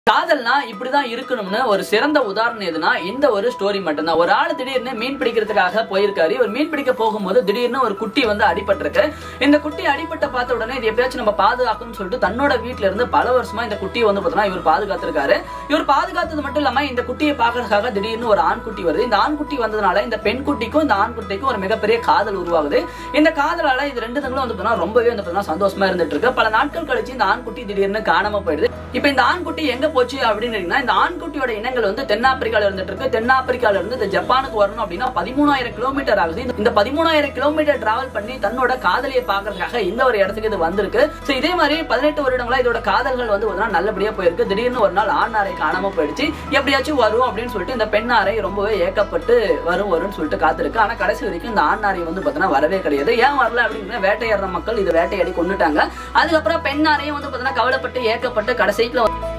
காதல்னா இப்படிதான் இருக்கணும்னு ஒரு சிறந்த உதாரணம் எதுனா இந்த ஒரு ஸ்டோரி மட்டும்தான் ஒரு ஆள் திடீர்னு மீன் பிடிக்கிறதுக்காக போயிருக்காரு இவர் மீன் பிடிக்க போகும்போது திடீர்னு ஒரு குட்டி வந்து அடிபட்டிருக்கு இந்த குட்டி அடிபட்ட பார்த்த உடனே இது எப்படியாச்சும் நம்ம பாதுகாக்கணும்னு சொல்லிட்டு தன்னோட வீட்ல இருந்து பல வருஷமா இந்த குட்டியை வந்து பார்த்தோம்னா இவர் பாதுகாத்திருக்காரு இவர் பாதுகாத்தது மட்டும் இல்லாம இந்த குட்டியை பார்க்கறதுக்காக திடீர்னு ஒரு ஆண் குட்டி வருது இந்த ஆண் குட்டி வந்ததுனால இந்த பெண் குட்டிக்கும் இந்த ஆண் குட்டிக்கும் ஒரு மிகப்பெரிய காதல் உருவாகுது இந்த காதலால இது ரெண்டு தங்களும் வந்து பார்த்தீங்கன்னா ரொம்பவே வந்து பார்த்தீங்கன்னா சந்தோஷமா இருந்துட்டு இருக்கு பல நாட்கள் கழிச்சு இந்த ஆண்குட்டி திடீர்னு காணாம போயிடுது இப்போ இந்த ஆண்குட்டி எங்க போச்சு அப்படின்னு கேட்டீங்கன்னா, இந்த ஆண்குட்டியோட இனங்கள் வந்து தென்னாப்பிரிக்கால இருந்துட்டு இருக்கு தென்னாப்பிரிக்கால இருந்து இந்த ஜப்பானுக்கு வரணும் அப்படின்னா பதிமூணாயிரம் கிலோமீட்டர் ஆகுது இந்த- இந்த பதிமூணாயிரம் கிலோமீட்டர் டிராவல் பண்ணி தன்னோட காதலியை பார்க்கறதுக்காக இந்த ஒரு இடத்துக்கு இது வந்திருக்கு ஸோ இதே மாதிரி பதினெட்டு வருடங்களா இதோட காதல்கள் வந்து பார்த்தீங்கன்னா நல்லபடியா போயிருக்கு திடீர்னு ஒரு நாள் ஆண் ஆரை காணாம போயிடுச்சு எப்படியாச்சும் வரும் அப்படின்னு சொல்லிட்டு இந்த பெண் ஆரை ரொம்பவே ஏக்கப்பட்டு வரும் வரும்னு சொல்லிட்டு காத்திருக்கு ஆனா கடைசி வரைக்கும் இந்த ஆண் ஆரை வந்து பார்த்தீங்கன்னா வரவே கிடையாது ஏன் வரல அப்படின்னா வேட்டையாடுற மக்கள் இதை வேட்டையாடி கொண்டுட்டாங்க அதுக்கப்புறம் பெண் ஆரையும் வந்து பார்த்தீங்கன்னா கவலைப்பட்டு ஏக்கப்பட்டு கடைசிக்குள்ள